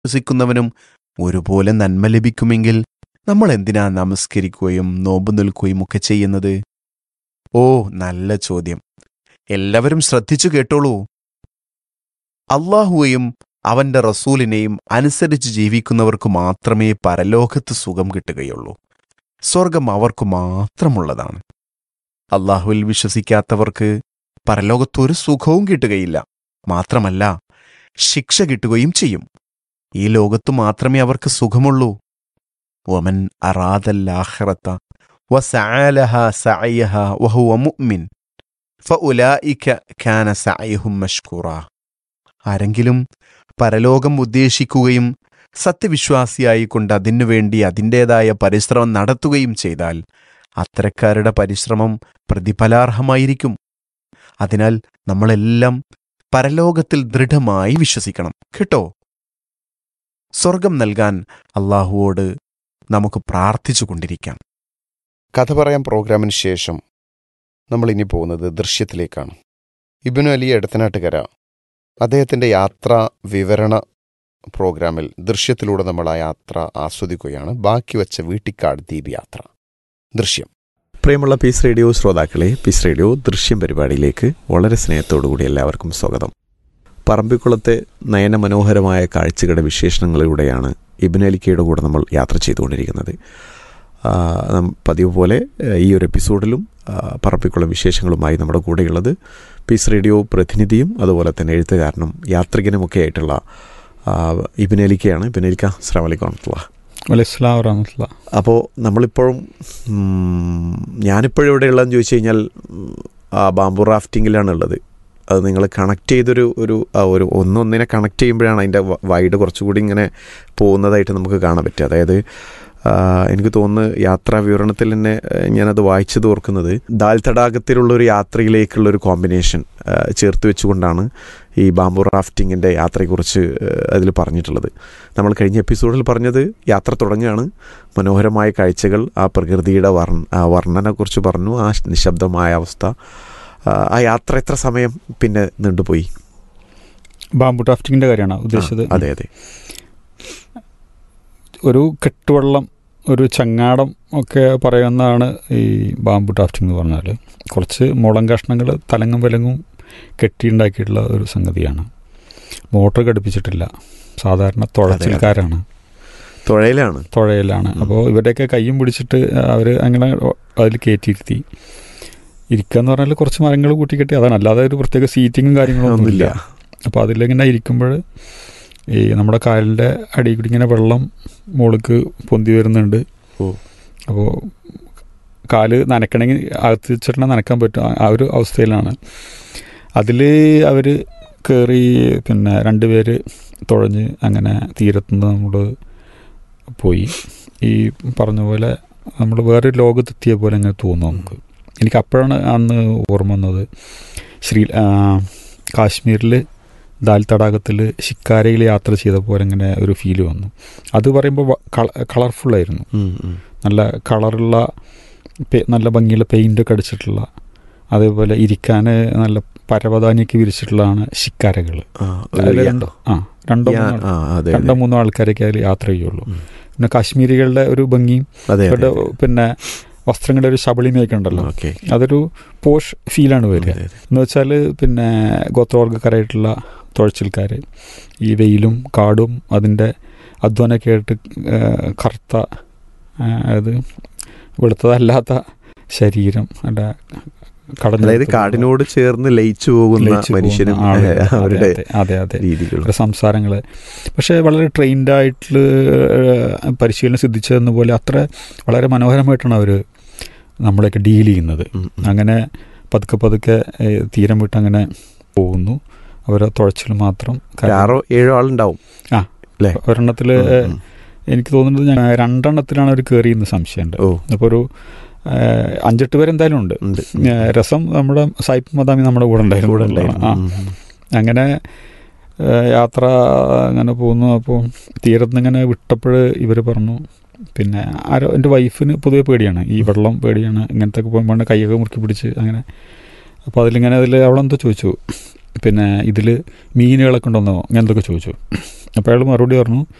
വിശ്വസിക്കുന്നവനും ഒരുപോലെ നന്മ ലഭിക്കുമെങ്കിൽ നമ്മൾ എന്തിനാ നമസ്കരിക്കുകയും നോമ്പ് നിൽക്കുകയും ഒക്കെ ചെയ്യുന്നത് ഓ നല്ല ചോദ്യം എല്ലാവരും ശ്രദ്ധിച്ചു കേട്ടോളൂ അള്ളാഹുവെയും അവന്റെ റസൂലിനെയും അനുസരിച്ച് ജീവിക്കുന്നവർക്ക് മാത്രമേ പരലോകത്ത് സുഖം കിട്ടുകയുള്ളൂ സ്വർഗം അവർക്ക് മാത്രമുള്ളതാണ് അള്ളാഹുവിൽ വിശ്വസിക്കാത്തവർക്ക് പരലോകത്തൊരു സുഖവും കിട്ടുകയില്ല മാത്രമല്ല ശിക്ഷ കിട്ടുകയും ചെയ്യും ഈ ലോകത്തു മാത്രമേ അവർക്ക് സുഖമുള്ളൂ വമൻ അറാദല്ലാഹ്റത്ത വസഅലഹ സഅയഹ വഹുവ മുഅ്മിൻ ഫഉലായിക കാന സഅയഹും മഷ്കൂറ ആരെങ്കിലും പരലോകം ഉദ്ദേശിക്കുകയും സത്യവിശ്വാസിയായിക്കൊണ്ട് അതിനുവേണ്ടി അതിൻ്റെതായ പരിശ്രമം നടത്തുകയും ചെയ്താൽ അത്തരക്കാരുടെ പരിശ്രമം പ്രതിഫലാർഹമായിരിക്കും അതിനാൽ നമ്മളെല്ലാം പരലോകത്തിൽ ദൃഢമായി വിശ്വസിക്കണം കേട്ടോ സ്വർഗം നൽകാൻ അള്ളാഹുവോട് നമുക്ക് പ്രാർത്ഥിച്ചു കൊണ്ടിരിക്കാം കഥ പറയാൻ പ്രോഗ്രാമിന് ശേഷം നമ്മൾ ഇനി പോകുന്നത് ദൃശ്യത്തിലേക്കാണ് ഇബിനു അലി എടത്തനാട്ടുകര അദ്ദേഹത്തിൻ്റെ യാത്രാ വിവരണ പ്രോഗ്രാമിൽ ദൃശ്യത്തിലൂടെ നമ്മൾ ആ യാത്ര ആസ്വദിക്കുകയാണ് ബാക്കി വച്ച വീട്ടിക്കാട് ദ്വീപ് യാത്ര ദൃശ്യം പ്രിയമുള്ള പീസ് റേഡിയോ ശ്രോതാക്കളെ പീസ് റേഡിയോ ദൃശ്യം പരിപാടിയിലേക്ക് വളരെ സ്നേഹത്തോടുകൂടി എല്ലാവർക്കും സ്വാഗതം പറമ്പിക്കുളത്തെ നയനമനോഹരമായ കാഴ്ചകളുടെ വിശേഷണങ്ങളിലൂടെയാണ് ഇബിനലിക്കയുടെ കൂടെ നമ്മൾ യാത്ര ചെയ്തുകൊണ്ടിരിക്കുന്നത് ആ, നം- പതിവ് പോലെ ആ, ഈ ഒരു എപ്പിസോഡിലും ആ, പറമ്പിക്കുളം വിശേഷങ്ങളുമായി നമ്മുടെ കൂടെയുള്ളത് പീസ് റേഡിയോ പ്രതിനിധിയും അതുപോലെ തന്നെ എഴുത്തുകാരനും യാത്രികനുമൊക്കെ ആയിട്ടുള്ള ആ, ഇബിനലിക്കയാണ് ഇബിനലിക്ക അസ്സാം വലൈക്കും വറഹ്മത്തുള്ളാഹി വലൈസ്ലാം വറഹമത്തുള്ള അപ്പോൾ നമ്മളിപ്പോഴും ഉം, ഞാനിപ്പോഴും ഇവിടെ ഉള്ളതെന്ന് ചോദിച്ചു കഴിഞ്ഞാൽ ഉം, ആ ബാംബു റാഫ്റ്റിങ്ങിലാണ് ഉള്ളത് അത് നിങ്ങൾ കണക്ട് ചെയ്തൊരു ഒരു ആ, ഒരു ഒന്നൊന്നിനെ കണക്ട് ചെയ്യുമ്പോഴാണ് അതിൻ്റെ വൈഡ് കുറച്ചുകൂടി ഇങ്ങനെ പോകുന്നതായിട്ട് നമുക്ക് കാണാൻ പറ്റുക അതായത് ആ, എനിക്ക് തോന്നുന്നു യാത്രാ വിവരണത്തിൽ തന്നെ ആ, ഞാനത് വായിച്ചത് ഓർക്കുന്നത് ദാൽ തടാകത്തിലുള്ള ഒരു യാത്രയിലേക്കുള്ള ഒരു കോമ്പിനേഷൻ ആ, ചേർത്ത് വെച്ചുകൊണ്ടാണ് ഈ ബാംബു റാഫ്റ്റിങ്ങിൻ്റെ യാത്രയെക്കുറിച്ച് അതിൽ പറഞ്ഞിട്ടുള്ളത് നമ്മൾ കഴിഞ്ഞ എപ്പിസോഡിൽ പറഞ്ഞത് യാത്ര തുടങ്ങുകയാണ് മനോഹരമായ കാഴ്ചകൾ ആ പ്രകൃതിയുടെ വർണ്ണ ആ വർണ്ണനെക്കുറിച്ച് പറഞ്ഞു ആ നിശബ്ദമായ അവസ്ഥ ആ, ആ യാത്ര എത്ര സമയം പിന്നെ നീണ്ടുപോയി ബാംബു ടാഫ്റ്റിങ്ങിന്റെ കാര്യമാണ് ഉദ്ദേശിച്ചത് ആ, അതെ അതെ ഒരു കെട്ടുവള്ളം ഒരു ചങ്ങാടം ഒക്കെ പറയുന്നതാണ് ഈ ബാംബു ടാഫ്റ്റിംഗ് എന്ന് പറഞ്ഞാൽ കുറച്ച് മുളം കഷ്ണങ്ങൾ തലങ്ങും വിലങ്ങും കെട്ടിയുണ്ടാക്കിയിട്ടുള്ള ഒരു സംഗതിയാണ് മോട്ടർ ഘടിപ്പിച്ചിട്ടില്ല സാധാരണ തുഴച്ചിൽക്കാരാണ് തുഴയിലാണ് തുഴയിലാണ് ഉം. അപ്പോൾ ഇവരുടെയൊക്കെ കയ്യും പിടിച്ചിട്ട് അവർ അങ്ങനെ അതിൽ കയറ്റിയിരുത്തി ഇരിക്കുക എന്ന് പറഞ്ഞാൽ കുറച്ച് മരങ്ങൾ കൂട്ടിക്കെട്ടി അതാണ് അല്ലാതെ ഒരു പ്രത്യേക സീറ്റിങ്ങും കാര്യങ്ങളൊന്നും ഒന്നുമില്ല ഇല്ല അപ്പോൾ അതിലിങ്ങനെ ഇരിക്കുമ്പോൾ ഈ നമ്മുടെ കാലിൻ്റെ അടിയിൽ കൂടി ഇങ്ങനെ വെള്ളം മുകളിലേക്ക് പൊന്തി വരുന്നുണ്ട് ഓ. അപ്പോൾ കാല് നനക്കണമെങ്കിൽ അകത്ത് വെച്ചിട്ട് നനക്കാൻ പറ്റും ആ- ആ ഒരു അവസ്ഥയിലാണ് അതിൽ അവർ കയറി പിന്നെ രണ്ടുപേര് തുഴഞ്ഞ് അങ്ങനെ തീരത്തുനിന്ന് നമ്മൾ പോയി ഈ പറഞ്ഞ പോലെ നമ്മൾ വേറെ ലോകത്തെത്തിയ പോലെ അങ്ങനെ തോന്നും നമുക്ക് എനിക്ക് അപ്പോഴാണ് അന്ന് ഓർമ്മ വന്നത് ശ്രീ ആ, കാശ്മീരിൽ ദാൽ തടാകത്തിൽ ഷിക്കാരയിൽ യാത്ര ചെയ്ത പോലെ ഇങ്ങനെ ഒരു ഫീല് വന്നു അത് പറയുമ്പോൾ കളർഫുള്ളായിരുന്നു ഉം, ഉം. നല്ല കളറുള്ള പെ- നല്ല ഭംഗിയുള്ള പെയിൻ്റൊക്കെ അടിച്ചിട്ടുള്ള അതേപോലെ ഇരിക്കാൻ നല്ല പരവതാനിയൊക്കെ വിരിച്ചിട്ടുള്ളതാണ് ഷിക്കാരകൾ ആ, ഒരു അതിൽ യാ- രണ്ടോ ആ രണ്ടോ യാ- മൂന്നോ ആ, അതെ രണ്ടോ അതെ. മൂന്നോ ആൾക്കാരൊക്കെ അതിൽ യാത്ര ചെയ്യുള്ളൂ ഉം. പിന്നെ കാശ്മീരികളുടെ ഒരു ഭംഗിയും അതെ അവരുടെ അതെ പിന്നെ വസ്ത്രങ്ങളുടെ ഒരു ശബളിമയൊക്കെ ഉണ്ടല്ലോ ഓക്കെ അതൊരു പോഷ് ഫീലാണ് വരിക അതെ, അതെ. എന്ന് വെച്ചാൽ പിന്നെ ഗോത്രവർഗ്ഗക്കാരായിട്ടുള്ള തുഴച്ചിൽക്കാർ ഈ വെയിലും കാടും അതിൻ്റെ അധ്വാനമൊക്കെ ആയിട്ട് ആ, കറുത്ത ആ, അതായത് വെളുത്തതല്ലാത്ത ശരീരം അല്ല കടഞ്ഞ അതായത് കാടിനോട് ചേർന്ന് ലയിച്ചു പോകുന്ന ലയിച്ചു മനുഷ്യനും പോകുന്ന ആളുകൾ. ഏഹ്, അവരുടെ അതെ, അതെ അതെ രീതികൾ അവരുടെ സംസാരങ്ങൾ പക്ഷേ വളരെ ട്രെയിൻഡ് ആയിട്ടുള്ള ഏഹ്, പരിശീലനം സിദ്ധിച്ചതെന്ന പോലെ അത്ര വളരെ മനോഹരമായിട്ടാണ് അവർ നമ്മളെയൊക്കെ ഡീൽ ചെയ്യുന്നത് ഉം, ഉം. അങ്ങനെ പതുക്കെ പതുക്കെ ഏഹ്, തീരം വിട്ട് അങ്ങനെ പോകുന്നു അവരെ തുഴച്ചിൽ മാത്രം ഒരു ആറോ ഏഴോ ആളുണ്ടാവും ഒരെണ്ണത്തിൽ ഉം, ഉം. എനിക്ക് തോന്നുന്നത് ഞാൻ രണ്ടെണ്ണത്തിലാണ് അവർ കയറിയെന്ന് സംശയമുണ്ട് ഓ അപ്പോൾ ഒരു ഏഹ്, അഞ്ചെട്ട് പേര് എന്തായാലും ഉണ്ട് ഉണ്ട് ഏഹ്, രസം നമ്മുടെ സായിപ്പ് മദാമി നമ്മുടെ കൂടെ ഉണ്ടായിരുന്നു കൂടെ ആ ഉണ്ടായിരുന്നു ഉം, ഉം. അങ്ങനെ ഏഹ്, യാത്ര അങ്ങനെ പോകുന്നു അപ്പോൾ തീരത്ത് നിന്ന് ഇങ്ങനെ വിട്ടപ്പോൾ ഇവർ പറഞ്ഞു പിന്നെ ആരോ എൻ്റെ വൈഫിന് പൊതുവെ പേടിയാണ് ഈ വെള്ളം പേടിയാണ് ഇങ്ങനത്തെ ഒക്കെ പോകുമ്പോൾ കൈയൊക്കെ മുറുക്കി പിടിച്ച് അങ്ങനെ അപ്പോൾ അതിലിങ്ങനെ അതിൽ അവളെന്തോ ചോദിച്ചു പിന്നെ ഇതിൽ മീനുകളൊക്കെ ഉണ്ടോന്നോ അങ്ങനത്തൊക്കെ ചോദിച്ചു അപ്പോൾ അയാൾ മറുപടി പറഞ്ഞു